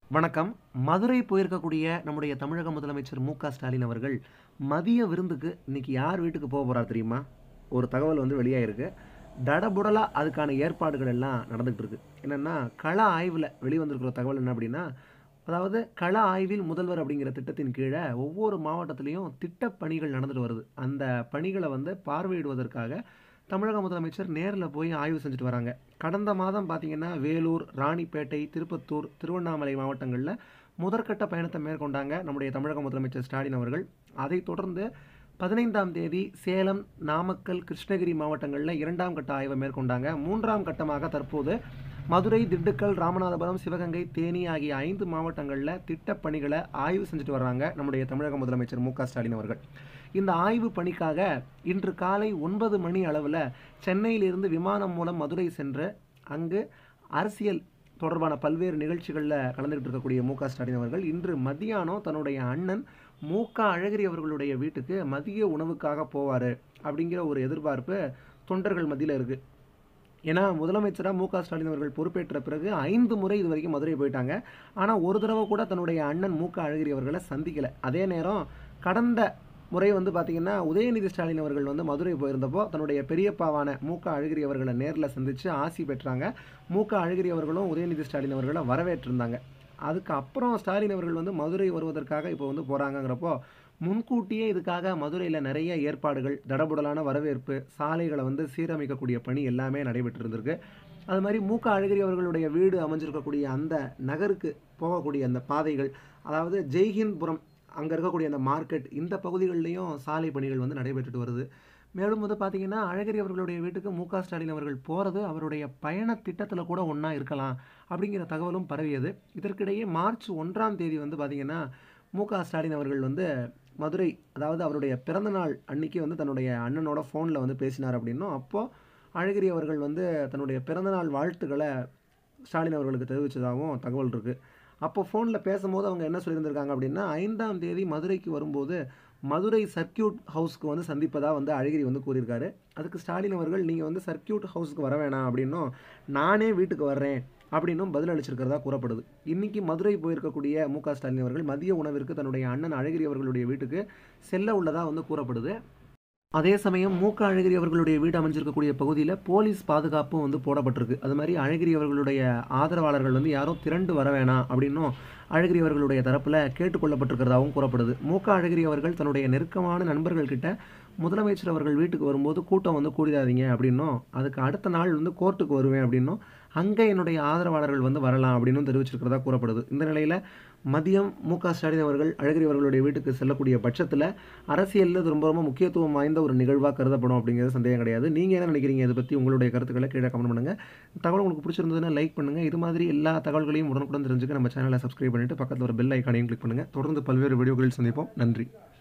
வணக்கம் மதுரை போயிருக்கக்கூடிய நம்முடைய தமிழக முதலமைச்சர் மு க ஸ்டாலின் அவர்கள் மதிய விருந்துக்கு இன்னைக்கு யார் வீட்டுக்கு போக போறார் தெரியுமா ஒரு தகவல் வந்து வெளியாயிருக்கு தடபுடலா அதுக்கான ஏற்பாடுகள் எல்லாம் நடந்துகிட்டு இருக்கு என்னன்னா கள ஆய்வில் வெளிவந்திருக்கிற தகவல் என்ன அப்படின்னா அதாவது கள ஆய்வில் முதல்வர் அப்படிங்கிற திட்டத்தின் கீழே ஒவ்வொரு மாவட்டத்திலையும் திட்டப் பணிகள் நடந்துட்டு வருது அந்த பணிகளை வந்து பார்வையிடுவதற்காக தமிழக முதலமைச்சர் நேரில் போய் ஆய்வு செஞ்சுட்டு வராங்க கடந்த மாதம் பார்த்தீங்கன்னா வேலூர் ராணிப்பேட்டை திருப்பத்தூர் திருவண்ணாமலை மாவட்டங்களில் முதற்கட்ட பயணத்தை மேற்கொண்டாங்க நம்முடைய தமிழக முதலமைச்சர் ஸ்டாலின் அவர்கள் அதைத் தொடர்ந்து பதினைந்தாம் தேதி சேலம் நாமக்கல் கிருஷ்ணகிரி மாவட்டங்களில் இரண்டாம் கட்ட ஆய்வை மேற்கொண்டாங்க மூன்றாம் கட்டமாக தற்போது மதுரை திண்டுக்கல் ராமநாதபுரம் சிவகங்கை தேனி ஆகிய ஐந்து மாவட்டங்களில் திட்டப் பணிகளை ஆய்வு செஞ்சுட்டு வர்றாங்க நம்முடைய தமிழக முதலமைச்சர் மு க ஸ்டாலின் அவர்கள் இந்த ஆய்வு பணிக்காக இன்று காலை ஒன்பது மணி அளவில் சென்னையிலிருந்து விமானம் மூலம் மதுரை சென்று அங்கு அரசியல் தொடர்பான பல்வேறு நிகழ்ச்சிகளில் கலந்துக்கிட்டு இருக்கக்கூடிய மு க ஸ்டாலின் அவர்கள் இன்று மதியானம் தன்னுடைய அண்ணன் மு க அழகிரி அவர்களுடைய வீட்டுக்கு மதிய உணவுக்காக போவார் அப்படிங்கிற ஒரு எதிர்பார்ப்பு தொண்டர்கள் மத்தியில் இருக்குது ஏன்னா முதலமைச்சராக மு க ஸ்டாலின் அவர்கள் பொறுப்பேற்ற பிறகு ஐந்து முறை இது வரைக்கும் மதுரை போயிட்டாங்க ஆனால் ஒரு தடவை கூட தன்னுடைய அண்ணன் மு க அழகிரி அவர்களை சந்திக்கலை அதே நேரம் கடந்த முறை வந்து பார்த்திங்கன்னா உதயநிதி ஸ்டாலின் அவர்கள் வந்து மதுரை போயிருந்தப்போ தன்னுடைய பெரியப்பாவான மு க அழகிரி அவர்களை நேரில் சந்தித்து ஆசி பெற்றாங்க மு க அழகிரி அவர்களும் உதயநிதி ஸ்டாலின் அவர்களை வரவேற்றிருந்தாங்க அதுக்கு அப்புறம் ஸ்டாலின் அவர்கள் வந்து மதுரை வருவதற்காக இப்போ வந்து போகிறாங்கங்கிறப்போ முன்கூட்டியே இதுக்காக மதுரையில் நிறைய ஏற்பாடுகள் தடபுடலான வரவேற்பு சாலைகளை வந்து சீரமைக்கக்கூடிய பணி எல்லாமே நடைபெற்று இருந்திருக்கு அது மாதிரி மு க அழகிரி அவர்களுடைய வீடு அமைஞ்சிருக்கக்கூடிய அந்த நகருக்கு போகக்கூடிய அந்த பாதைகள் அதாவது ஜெய்ஹிந்த்புரம் அங்கே இருக்கக்கூடிய அந்த மார்க்கெட் இந்த பகுதிகளிலையும் சாலை பணிகள் வந்து நடைபெற்றுட்டு வருது மேலும் வந்து பார்த்திங்கன்னா அழகிரி அவர்களுடைய வீட்டுக்கு மு க ஸ்டாலின் அவர்கள் போகிறது அவருடைய பயண திட்டத்தில் கூட ஒன்றா இருக்கலாம் அப்படிங்கிற தகவலும் பரவியது இதற்கிடையே மார்ச் ஒன்றாம் தேதி வந்து பார்த்திங்கன்னா மு க ஸ்டாலின் அவர்கள் வந்து மதுரை அதாவது அவருடைய பிறந்தநாள் அன்னைக்கு வந்து தன்னுடைய அண்ணனோட ஃபோனில் வந்து பேசினார் அப்படின்னும் அப்போது அழகிரி அவர்கள் வந்து தன்னுடைய பிறந்தநாள் வாழ்த்துக்களை ஸ்டாலின் அவர்களுக்கு தெரிவித்ததாகவும் தகவல் இருக்குது அப்போ ஃபோனில் பேசும்போது அவங்க என்ன சொல்லியிருந்திருக்காங்க அப்படின்னா ஐந்தாம் தேதி மதுரைக்கு வரும்போது மதுரை சர்க்கியூட் ஹவுஸ்க்கு வந்து சந்திப்பதாக வந்து அழகிரி வந்து கூறியிருக்காரு அதுக்கு ஸ்டாலின் அவர்கள் நீங்கள் வந்து சர்க்கியூட் ஹவுஸ்க்கு வர வேணாம் அப்படின்னும் நானே வீட்டுக்கு வர்றேன் அப்படின்னும் பதில் அளிச்சிருக்கிறதா கூறப்படுது இன்னைக்கு மதுரை போயிருக்கக்கூடிய மு க ஸ்டாலின் அவர்கள் மதிய உணவிற்கு தன்னுடைய அண்ணன் அழகிரி அவர்களுடைய வீட்டுக்கு செல்ல உள்ளதாக வந்து கூறப்படுது அதே சமயம் மூக்க அழகிரி அவர்களுடைய வீடு அமைஞ்சிருக்கக்கூடிய பகுதியில் போலீஸ் பாதுகாப்பும் வந்து போடப்பட்டிருக்கு அது மாதிரி அழகிரி அவர்களுடைய ஆதரவாளர்கள் வந்து யாரும் திரண்டு வர வேணாம் அப்படின்னும் அழகிரி அவர்களுடைய தரப்பில் கேட்டுக்கொள்ளப்பட்டிருக்கிறதாகவும் கூறப்படுது மூக்க அழகிரி அவர்கள் தன்னுடைய நெருக்கமான நண்பர்கள்கிட்ட முதலமைச்சர் அவர்கள் வீட்டுக்கு வரும்போது கூட்டம் வந்து கூடிடாதீங்க அப்படின்னும் அதுக்கு அடுத்த நாள் வந்து கோர்ட்டுக்கு வருவேன் அப்படின்னும் அங்கே என்னுடைய ஆதரவாளர்கள் வந்து வரலாம் அப்படின்னு தெரிவிச்சிருக்கிறதா கூறப்படுது இந்த நிலையில் மதியம் மு க ஸ்டாலின் அவர்கள் அழகிரி அவர்களுடைய வீட்டுக்கு செல்லக்கூடிய பட்சத்தில் அரசியலில் இது ரொம்ப ரொம்ப முக்கியத்துவம் வாய்ந்த ஒரு நிகழ்வாக கருதப்படும் அப்படிங்கிறது சந்தேகம் கிடையாது நீங்கள் என்ன நினைக்கிறீங்க இதை பற்றி உங்களுடைய கருத்துக்களை கீழே கமெண்ட் பண்ணுங்கள் தகவல் உங்களுக்கு பிடிச்சிருந்ததுன்னா லைக் பண்ணுங்கள் இது மாதிரி எல்லா தகவல்களையும் உடனுக்குடன் தெரிஞ்சுக்க நம்ம சேனலை சப்ஸ்கிரைப் பண்ணிவிட்டு பக்கத்தில் ஒரு பெல் ஐக்கானையும் கிளிக் பண்ணுங்கள் தொடர்ந்து பல்வேறு வீடியோக்களில் சந்திப்போம் நன்றி